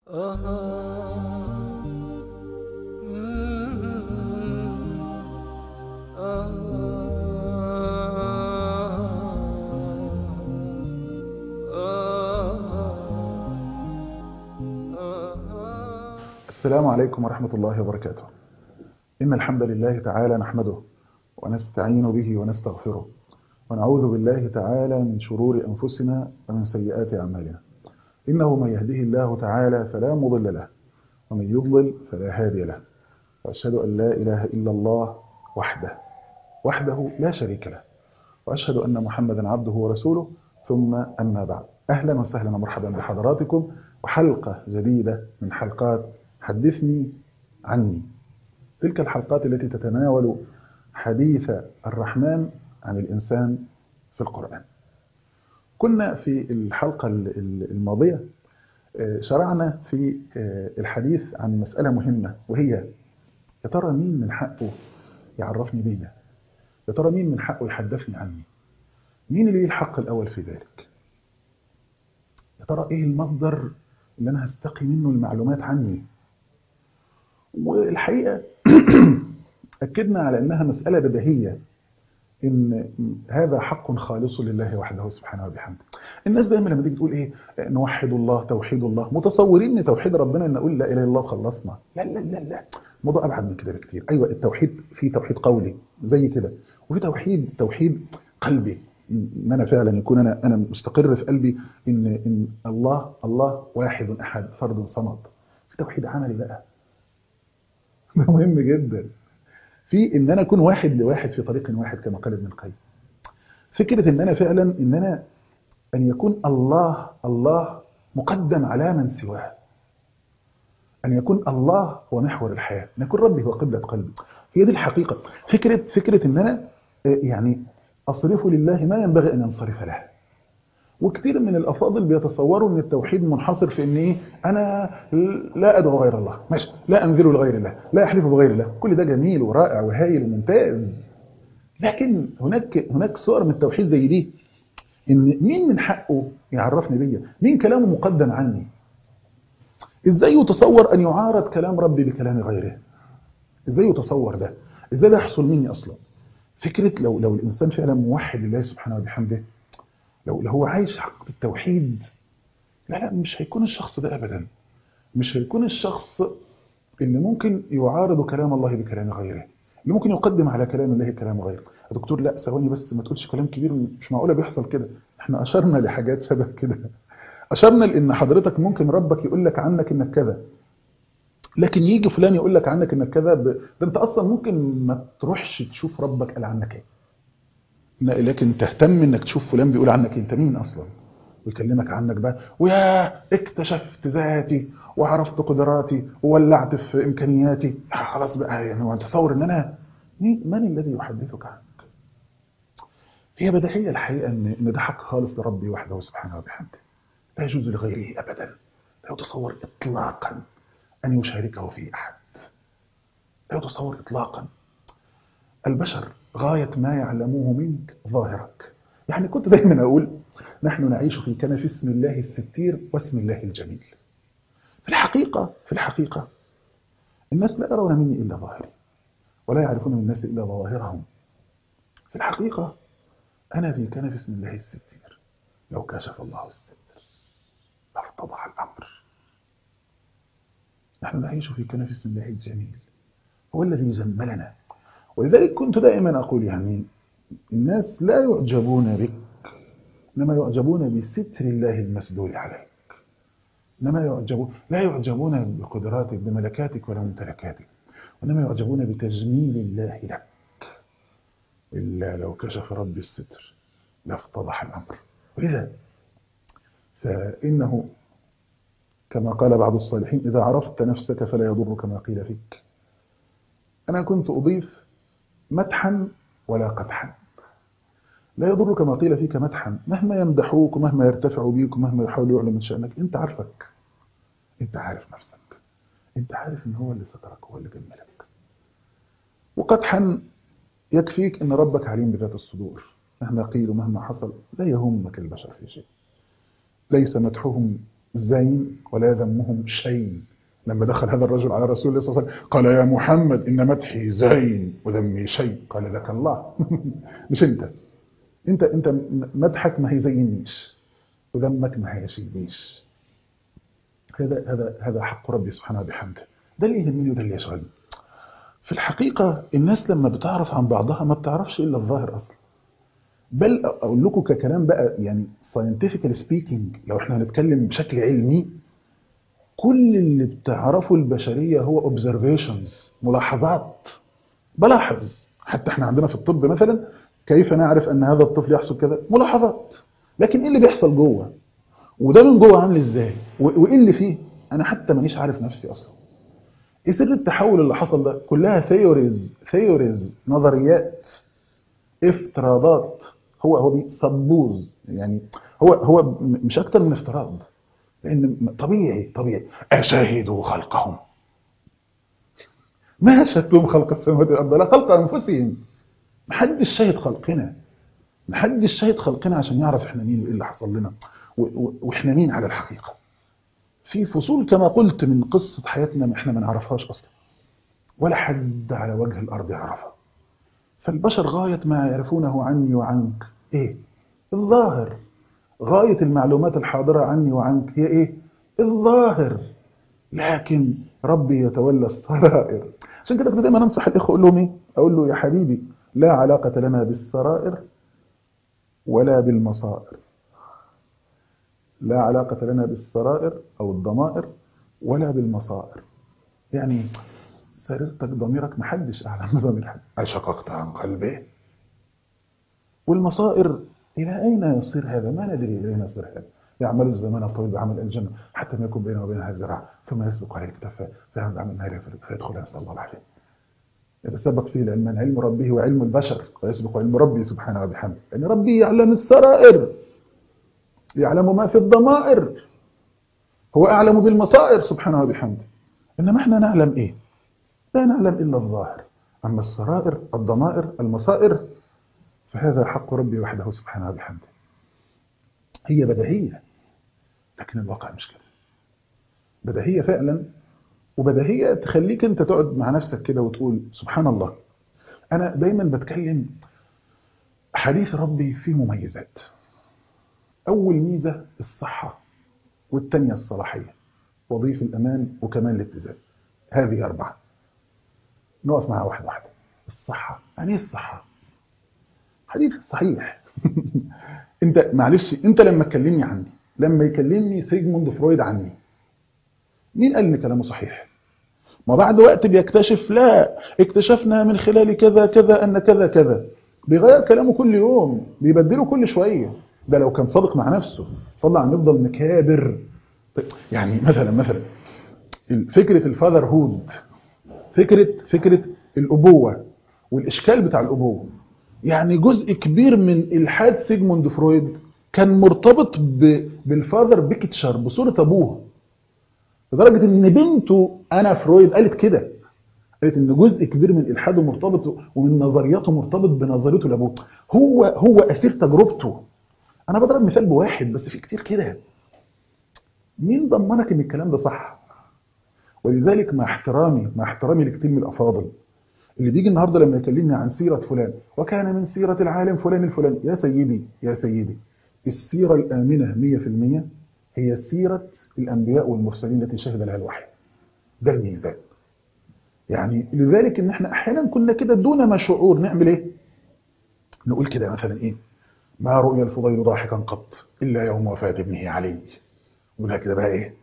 السلام عليكم ورحمة الله وبركاته إن الحمد لله تعالى نحمده ونستعين به ونستغفره ونعوذ بالله تعالى من شرور أنفسنا ومن سيئات أعمالنا إنه من يهده الله تعالى فلا مضل له ومن يضلل فلا هادي له وأشهد أن لا إله إلا الله وحده وحده لا شريك له وأشهد أن محمدا عبده ورسوله ثم أما بعد أهلا وسهلا ومرحبا بحضراتكم وحلقة جديدة من حلقات حدثني عني تلك الحلقات التي تتناول حديث الرحمن عن الإنسان في القرآن كنا في الحلقة الماضية شرعنا في الحديث عن مسألة مهمة وهي يا ترى مين من حقه يعرفني بيا يا ترى مين من حقه يحدثني عني مين اللي ليه الحق الأول في ذلك يا ترى إيه المصدر اللي أنا هستقي منه المعلومات عني والحقيقة أكدنا على أنها مسألة بديهية إن هذا حق خالص لله وحده سبحانه وبحمده الناس دايما لما تيجي تقول إيه نوحد الله توحيد الله متصورين إن توحيد ربنا إن نقول لا إله إلا الله وخلصنا لا لا لا لا الموضوع أبعد من كده بكتير أيوة التوحيد في توحيد قولي زي كده وفي توحيد توحيد قلبي ان انا فعلا يكون انا انا مستقر في قلبي ان ان الله الله واحد احد فرد صمد في توحيد عملي بقى ده مهم جدا في ان انا اكون واحد لواحد في طريق واحد كما قال ابن القيم فكره ان انا فعلا ان انا ان يكون الله الله مقدم على من سواه ان يكون الله هو محور الحياه ان يكون ربي هو قبله قلبي هي دي الحقيقه فكره فكره ان انا يعني أصرف لله ما ينبغي أن ينصرف له وكثير من الأفاضل بيتصوروا أن التوحيد منحصر في أن إيه أنا لا أدعو غير الله ماشي لا أنذر لغير الله لا أحلف بغير الله كل ده جميل ورائع وهايل وممتاز لكن هناك هناك صور من التوحيد زي دي إن مين من حقه يعرفني بيا مين كلامه مقدم عني إزاي يتصور أن يعارض كلام ربي بكلام غيره إزاي يتصور ده إزاي ده يحصل مني أصلا فكرة لو لو الإنسان فعلا موحد لله سبحانه وبحمده لو لو هو عايش حق التوحيد لا لا مش هيكون الشخص ده أبدا مش هيكون الشخص اللي ممكن يعارض كلام الله بكلام غيره اللي ممكن يقدم على كلام الله كلام غيره يا دكتور لا ثواني بس ما تقولش كلام كبير مش معقوله بيحصل كده احنا أشرنا لحاجات شبه كده أشرنا لأن حضرتك ممكن ربك يقول لك عنك إنك كذا لكن يجي فلان يقول لك عنك انك كذا ب... ده انت اصلا ممكن ما تروحش تشوف ربك قال عنك ايه لكن تهتم انك تشوف فلان بيقول عنك انت مين اصلا ويكلمك عنك بقى ويا اكتشفت ذاتي وعرفت قدراتي وولعت في امكانياتي خلاص بقى يعني هو تصور ان انا مين من الذي يحدثك عنك هي بديهيه الحقيقه ان ان ده حق خالص لربي وحده سبحانه وبحمده لا يجوز لغيره ابدا لا يتصور اطلاقا أن يشاركه في أحد لا يتصور إطلاقا البشر غاية ما يعلموه منك ظاهرك يعني كنت دايما أقول نحن نعيش في كنف اسم الله الستير واسم الله الجميل في الحقيقة في الحقيقة الناس لا يرون مني إلا ظاهري ولا يعرفون من الناس إلا ظواهرهم في الحقيقة أنا في كنف اسم الله الستير لو كشف الله الستر لارتضح الأمر نحن نعيش في كنف اسم الله الجميل هو الذي جملنا ولذلك كنت دائما أقول يعني الناس لا يعجبون بك إنما يعجبون بستر الله المسدول عليك إنما يعجبون لا يعجبون بقدراتك بملكاتك ولا ممتلكاتك وإنما يعجبون بتجميل الله لك إلا لو كشف ربي الستر لافتضح الأمر ولذا فإنه كما قال بعض الصالحين إذا عرفت نفسك فلا يضرك ما قيل فيك أنا كنت أضيف مدحا ولا قدحا لا يضرك ما قيل فيك مدحا مهما يمدحوك ومهما يرتفعوا بيك ومهما يحاولوا يعلم من شأنك أنت عارفك أنت عارف نفسك أنت عارف إن هو اللي سترك هو اللي جملك وقدحا يكفيك إن ربك عليم بذات الصدور مهما قيل ومهما حصل لا يهمك البشر في شيء ليس مدحهم زين ولا ذمهم شيء لما دخل هذا الرجل على رسول الله صلى الله عليه وسلم قال يا محمد إن مدحي زين وذمي شيء قال لك الله مش أنت أنت أنت مدحك ما هيزينيش وذمك ما هيسيبنيش هذا هذا هذا حق ربي سبحانه وبحمده ده اللي يهمني وده اللي يشغلني في الحقيقة الناس لما بتعرف عن بعضها ما بتعرفش إلا الظاهر أصلا بل أقول لكم ككلام بقى يعني scientifically speaking لو احنا هنتكلم بشكل علمي كل اللي بتعرفه البشرية هو observations ملاحظات بلاحظ حتى احنا عندنا في الطب مثلا كيف نعرف أن هذا الطفل يحصل كذا ملاحظات لكن ايه اللي بيحصل جوه وده من جوه عامل ازاي وايه اللي فيه انا حتى مانيش عارف نفسي اصلا ايه سر التحول اللي حصل ده كلها ثيوريز ثيوريز نظريات افتراضات هو هو بيصبوز يعني هو هو مش اكتر من افتراض لان طبيعي طبيعي اشاهدوا خلقهم ما شهدتم خلق السماوات والارض لا خلق انفسهم محدش شاهد خلقنا محدش شاهد خلقنا عشان يعرف احنا مين وايه اللي حصل لنا واحنا مين على الحقيقه في فصول كما قلت من قصه حياتنا ما احنا ما نعرفهاش اصلا ولا حد على وجه الارض يعرفها فالبشر غايه ما يعرفونه عني وعنك ايه الظاهر غايه المعلومات الحاضره عني وعنك هي ايه الظاهر لكن ربي يتولى السرائر عشان كده كنت دايما انصح الاخوه اقول لهم ايه اقول له يا حبيبي لا علاقه لنا بالسرائر ولا بالمصائر لا علاقة لنا بالسرائر أو الضمائر ولا بالمصائر يعني سريرتك ضميرك محدش أعلم من ضمير حد أشققت عن قلبه والمصائر إلى أين يصير هذا ما ندري إلى أين يصير هذا يعمل الزمان الطويل بعمل الجنة حتى ما يكون بينه وبينها زراعة ثم يسبق عليه الكتاب فيعمل عمل النهار فيدخل نسأل الله العافية يتسبق فيه العلمان علم ربه وعلم البشر ويسبق علم ربي سبحانه وبحمده يعني ربي يعلم السرائر يعلم ما في الضمائر هو أعلم بالمصائر سبحانه وبحمده إنما احنا نعلم إيه لا نعلم إلا الظاهر أما السرائر الضمائر المصائر فهذا حق ربي وحده سبحانه وبحمده هي بديهية لكن الواقع مش كده بديهية فعلا وبديهية تخليك انت تقعد مع نفسك كده وتقول سبحان الله أنا دايما بتكلم حديث ربي فيه مميزات أول ميزة الصحة والتانية الصلاحية وضيف الأمان وكمان الاتزان هذه أربعة نقف معها واحدة واحدة الصحة يعني ايه الصحة حديث صحيح انت معلش انت لما تكلمني عني لما يكلمني سيجموند فرويد عني مين قال ان كلامه صحيح ما بعد وقت بيكتشف لا اكتشفنا من خلال كذا كذا ان كذا كذا بيغير كلامه كل يوم بيبدله كل شويه ده لو كان صادق مع نفسه طلع نفضل نكابر يعني مثلا مثلا فكرة الفاذر هود فكرة فكرة الأبوة والإشكال بتاع الأبوة يعني جزء كبير من إلحاد سيجموند فرويد كان مرتبط بالفاذر بيكتشر بصورة أبوه لدرجة إن بنته أنا فرويد قالت كده قالت إن جزء كبير من إلحاده مرتبط ومن نظرياته مرتبط بنظريته لأبوه هو هو أسير تجربته انا بضرب مثال بواحد بس في كتير كده مين ضمنك ان الكلام ده صح ولذلك مع احترامي مع احترامي لكتير من الافاضل اللي بيجي النهارده لما يكلمني عن سيره فلان وكان من سيره العالم فلان الفلاني يا سيدي يا سيدي السيره الامنه 100% هي سيره الانبياء والمرسلين التي شهد لها الوحي ده الميزان يعني لذلك ان احنا احيانا كنا كده دون ما شعور نعمل ايه نقول كده مثلا ايه ما رؤي الفضيل ضاحكا قط إلا يوم وفاة ابنه علي يقولها كده بقى إيه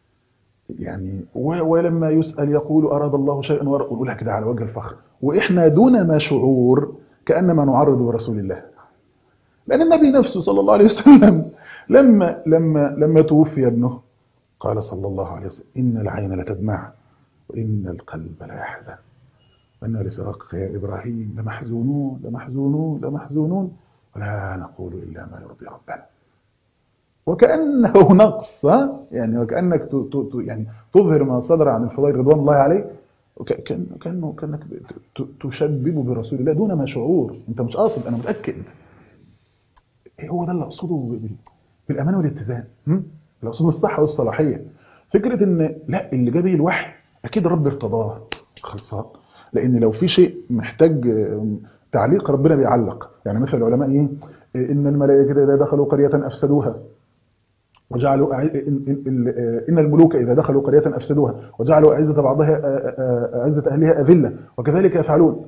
يعني ولما يسأل يقول أراد الله شيئا ويقولها كده على وجه الفخر وإحنا دون ما شعور كأنما نعرض برسول الله لأن النبي نفسه صلى الله عليه وسلم لما لما لما توفي ابنه قال صلى الله عليه وسلم إن العين لتدمع وإن القلب لا يحزن وإن لفراقك يا إبراهيم لمحزونون لمحزونون لمحزونون ولا نقول إلا ما يرضي ربنا وكأنه نقص يعني وكأنك ت ت يعني تظهر ما صدر عن الفضيل رضوان الله عليه كأنه كأنك تشبب برسول الله دون ما شعور انت مش قاصد انا متأكد هو ده اللي اقصده بالامان والاتزان الاصول الصحه والصلاحيه فكره ان لا اللي جاب الوحي اكيد رب ارتضاه خلصان لان لو في شيء محتاج تعليق ربنا بيعلق يعني مثلا العلماء ايه ان الملائكه اذا دخلوا قريه افسدوها وجعلوا أع... ان الملوك اذا دخلوا قريه افسدوها وجعلوا اعزه بعضها اعزه اهلها اذله وكذلك يفعلون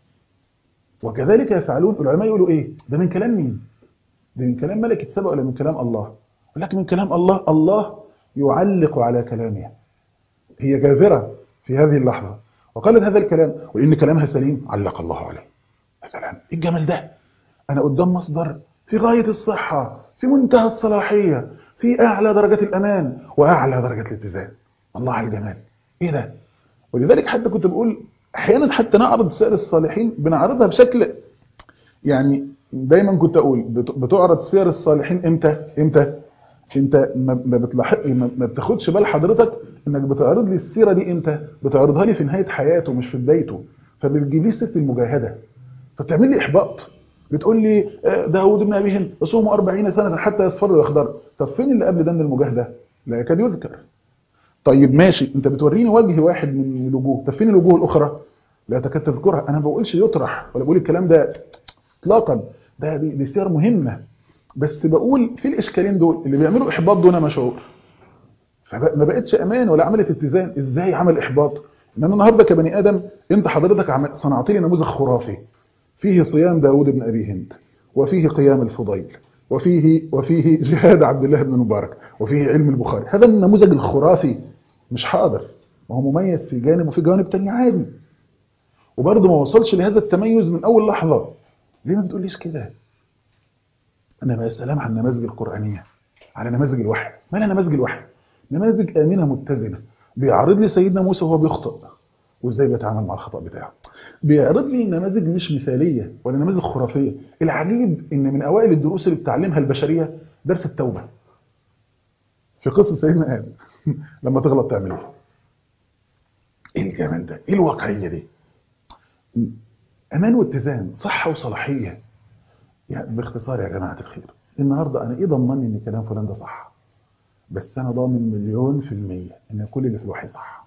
وكذلك يفعلون العلماء يقولوا ايه ده من كلام مين ده من كلام ملكة سبأ ولا من كلام الله ولكن من كلام الله الله يعلق على كلامه هي جاذرة في هذه اللحظة وقالت هذا الكلام وإن كلامها سليم علق الله عليه مثلا إيه الجمال ده أنا قدام مصدر في غاية الصحة في منتهى الصلاحية في أعلى درجات الأمان وأعلى درجة الاتزان الله على الجمال إيه ده ولذلك حتى كنت بقول أحيانا حتى نعرض سائر الصالحين بنعرضها بشكل يعني دايما كنت اقول بتعرض سير الصالحين امتى امتى انت ما بتلاحظ ما بتاخدش بال حضرتك انك بتعرض لي السيره دي امتى بتعرضها لي في نهايه حياته مش في بدايته فبتجيب لي ست المجاهده فبتعمل لي احباط بتقول لي داوود بن ابي هند يصوم 40 سنه حتى يصفر ويخضر طب فين اللي قبل ده من المجاهده لا يكاد يذكر طيب ماشي انت بتوريني وجه واحد من الوجوه طب فين الوجوه الاخرى لا تكاد تذكرها انا ما بقولش يطرح ولا بقول الكلام ده اطلاقا ده دي, دي سير مهمة بس بقول في الإشكالين دول اللي بيعملوا إحباط دون مشعور فما بقتش أمان ولا عملت اتزان إزاي عمل إحباط إن أنا النهاردة كبني آدم أنت حضرتك صنعت لي نموذج خرافي فيه صيام داود بن أبي هند وفيه قيام الفضيل وفيه وفيه جهاد عبد الله بن مبارك وفيه علم البخاري هذا النموذج الخرافي مش حاضر وهو مميز في جانب وفي جوانب تانية عادي وبرضه ما وصلش لهذا التميز من أول لحظة ليه ما بتقوليش كده انا بقى سلام عن النماذج القرانيه على نماذج الوحي ما لا نماذج الوحي نماذج امنه متزنه بيعرض لي سيدنا موسى وهو بيخطئ وازاي بيتعامل مع الخطا بتاعه بيعرض لي نماذج مش مثاليه ولا نماذج خرافيه العجيب ان من اوائل الدروس اللي بتعلمها البشريه درس التوبه في قصه سيدنا ادم لما تغلط تعمل ايه ايه الجمال ده ايه الواقعيه دي امان واتزان صحه وصلاحيه يعني باختصار يا جماعه الخير النهارده انا ايه ضمني ان كلام فلان ده صح بس انا ضامن مليون في الميه ان كل اللي في الوحي صح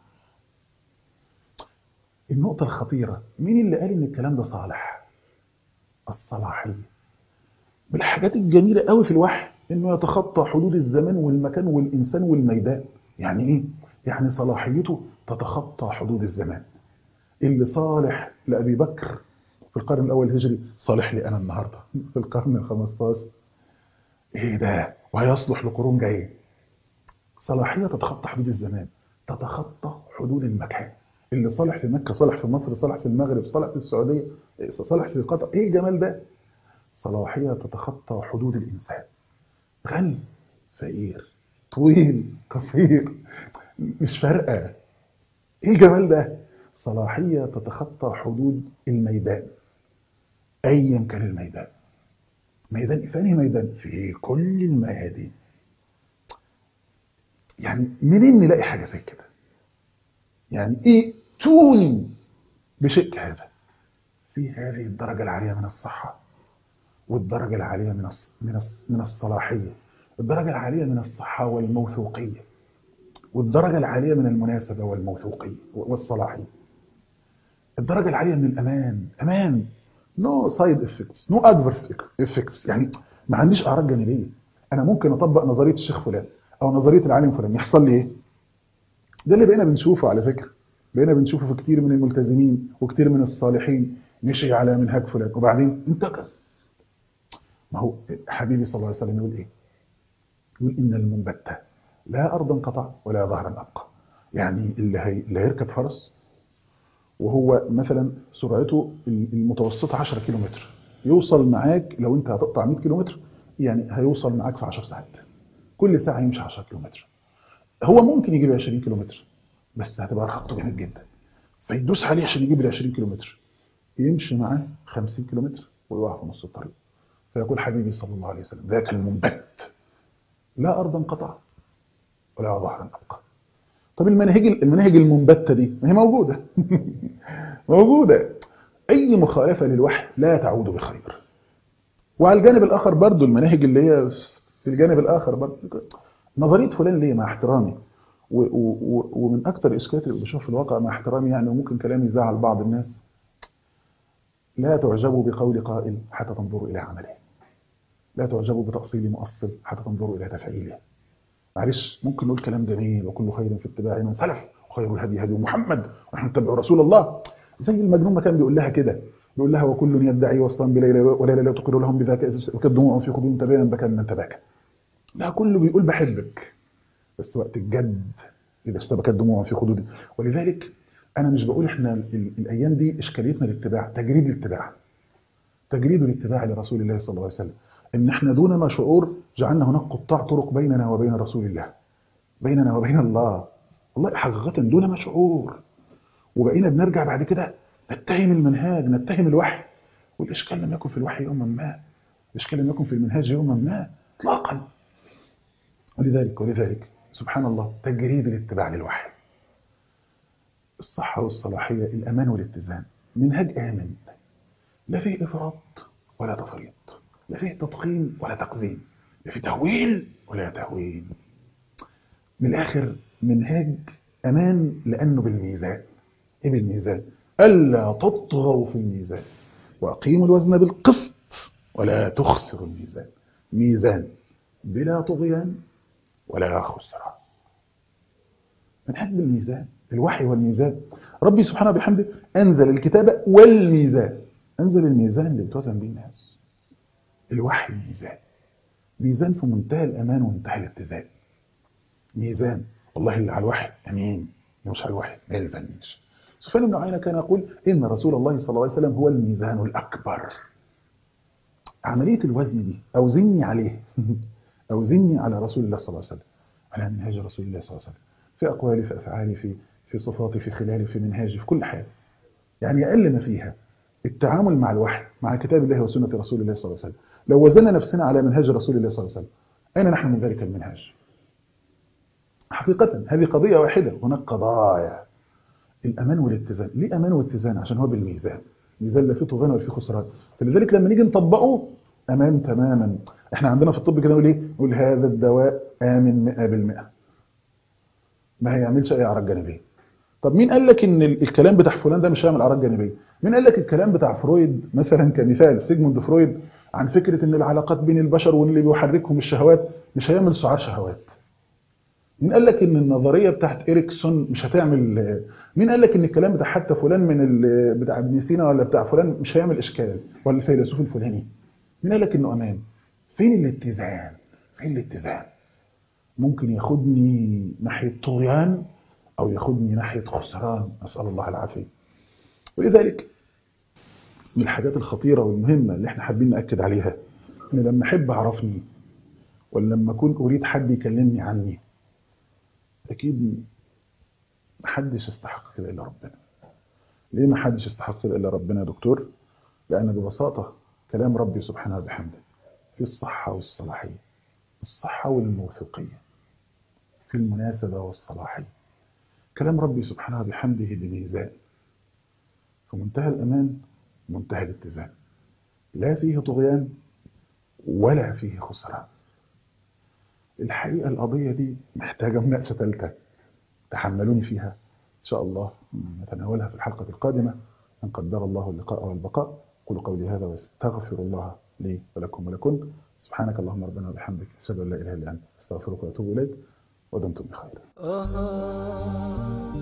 النقطه الخطيره مين اللي قال ان الكلام ده صالح الصلاحيه بالحاجات الجميله قوي في الوحي انه يتخطى حدود الزمان والمكان والانسان والميدان يعني ايه يعني صلاحيته تتخطى حدود الزمان اللي صالح لأبي بكر في القرن الأول الهجري صالح لي أنا النهاردة في القرن الخمستاشر إيه ده وهيصلح لقرون جاية صلاحية تتخطى حدود الزمان تتخطى حدود المكان اللي صالح في مكة صالح في مصر صالح في المغرب صالح في السعودية صالح في قطر إيه الجمال ده صلاحية تتخطى حدود الإنسان غني فقير طويل قصير مش فارقة إيه الجمال ده صلاحية تتخطى حدود الميدان أيا كان الميدان ميدان في أنهي ميدان في كل الميادين يعني منين نلاقي حاجة زي كده يعني ايه توني بشيء كهذا في هذه الدرجة العالية من الصحة والدرجة العالية من من من الصلاحية الدرجة العالية من الصحة والموثوقية والدرجة العالية من المناسبة والموثوقية والصلاحية الدرجة العالية من الأمان أمان نو سايد افكتس نو ادفرس افكتس يعني ما عنديش أعراض جانبية أنا ممكن أطبق نظرية الشيخ فلان أو نظرية العالم فلان يحصل لي إيه؟ ده اللي بقينا بنشوفه على فكرة بقينا بنشوفه في كتير من الملتزمين وكتير من الصالحين مشي على منهج فلان وبعدين انتكس ما هو حبيبي صلى الله عليه وسلم يقول ايه يقول ان المنبتة لا ارضا قطع ولا ظهرا ابقى يعني اللي, هي... اللي هيركب فرس وهو مثلا سرعته المتوسطة 10 كيلومتر يوصل معاك لو انت هتقطع 100 كيلومتر يعني هيوصل معاك في 10 ساعات كل ساعة يمشي 10 كيلومتر هو ممكن يجيب 20 كيلومتر بس هتبقى رخصته جامد جدا فيدوس عليه عشان يجيب ال 20 كيلومتر يمشي معاه 50 كيلومتر ويقع في نص الطريق فيقول حبيبي صلى الله عليه وسلم ذاك المنبت لا أرضا قطع ولا ظهرا أبقى طب المناهج المناهج المنبتة دي ما هي موجودة موجودة أي مخالفة للوحي لا تعود بخير وعلى الجانب الآخر برضو المناهج اللي هي في الجانب الآخر برضو نظريه فلان ليه مع احترامي و و و ومن اكثر الاشكالات اللي بشوفها في الواقع مع احترامي يعني وممكن كلامي يزعل بعض الناس لا تعجبوا بقول قائل حتى تنظروا الى عمله لا تعجبوا بتأصيل مؤصل حتى تنظروا الى تفعيله معلش ممكن نقول كلام جميل وكل خير في اتباع من سلف وخير الهدي هدي محمد ونحن نتبع رسول الله زي المجنون ما كان بيقول لها كده بيقول لها وكل يدعي وصلا بليلى وليلى لا تقر لهم بذاك وكالدموع في خدود تبين بكى من تباكى لا كله بيقول بحبك بس وقت الجد اذا اشتبكت دموع في خدود ولذلك انا مش بقول احنا ال- الايام دي اشكاليتنا الاتباع تجريد الاتباع تجريد الاتباع لرسول الله صلى الله عليه وسلم ان احنا دون ما شعور جعلنا هناك قطاع طرق بيننا وبين رسول الله بيننا وبين الله والله حقيقة دون ما شعور وبقينا بنرجع بعد كده نتهم المنهاج نتهم الوحي والإشكال لم يكن في الوحي يوما ما الإشكال لم يكن في المنهاج يوما ما إطلاقا ولذلك ولذلك سبحان الله تجريد الاتباع للوحي الصحة والصلاحية الأمان والاتزان منهاج آمن لا فيه إفراط ولا تفريط لا فيه تضخيم ولا تقزيم لا فيه تهويل ولا تهويل من الآخر منهاج أمان لأنه بالميزان إيه بالميزان؟ ألا تطغوا في الميزان وأقيموا الوزن بالقسط ولا تخسروا الميزان ميزان بلا طغيان ولا خسران منهاج بالميزان الوحي والميزان ربي سبحانه وبحمده أنزل الكتاب والميزان أنزل الميزان اللي بتوزن به الناس الوحي الميزان ميزان في منتهى الأمان ومنتهى الاتزان ميزان والله اللي على الوحي أمين اللي مش على الوحي ما يلزمنيش سفيان بن عيينة كان يقول إن رسول الله صلى الله عليه وسلم هو الميزان الأكبر عملية الوزن دي أوزني عليه أوزني على رسول الله صلى الله عليه وسلم على منهاج رسول الله صلى الله عليه وسلم في أقوالي في أفعالي في في صفاتي في خلالي في منهاجي في كل حاجة يعني أقل ما فيها التعامل مع الوحي مع كتاب الله وسنة رسول الله صلى الله عليه وسلم لو وزننا نفسنا على منهاج رسول الله صلى الله عليه وسلم أين نحن من ذلك المنهاج حقيقة هذه قضية واحدة هناك قضايا الأمان والاتزان ليه أمان واتزان عشان هو بالميزان ميزان لا فيه طغيان ولا فيه خسران فلذلك لما نيجي نطبقه أمان تماما احنا عندنا في الطب كده نقول ايه نقول هذا الدواء آمن 100% ما هيعملش أي أعراض جانبية طب مين قال لك ان ال- الكلام بتاع فلان ده مش هيعمل اعراض جانبيه مين قال لك الكلام بتاع فرويد مثلا كمثال سيجموند فرويد عن فكره ان العلاقات بين البشر واللي بيحركهم الشهوات مش هيعمل سعار شهوات مين قال لك ان النظريه بتاعت اريكسون مش هتعمل مين قال لك ان الكلام بتاع حتى فلان من ال... بتاع ابن سينا ولا بتاع فلان مش هيعمل اشكال ولا الفيلسوف الفلاني مين قال لك انه امان فين الاتزان فين الاتزان ممكن ياخدني ناحيه طغيان أو ياخدني ناحية خسران أسأل الله العافية ولذلك من الحاجات الخطيرة والمهمة اللي احنا حابين نأكد عليها إن لما أحب أعرفني ولا لما أكون أريد حد يكلمني عني أكيد محدش يستحق كده إلا ربنا ليه محدش يستحق كده إلا ربنا يا دكتور؟ لأن ببساطة كلام ربي سبحانه وبحمده في الصحة والصلاحية الصحة والموثوقية في المناسبة والصلاحية كلام ربي سبحانه بحمده بميزان في منتهى الأمان منتهى الاتزان لا فيه طغيان ولا فيه خسران الحقيقة القضية دي محتاجة مناقشة ثالثة تحملوني فيها إن شاء الله نتناولها في الحلقة القادمة إن قدر الله اللقاء والبقاء قولوا قولي هذا واستغفر الله لي ولكم ولكن سبحانك اللهم ربنا وبحمدك أشهد أن لا إله إلا أنت أستغفرك وأتوب إليك ودمتم بخير آه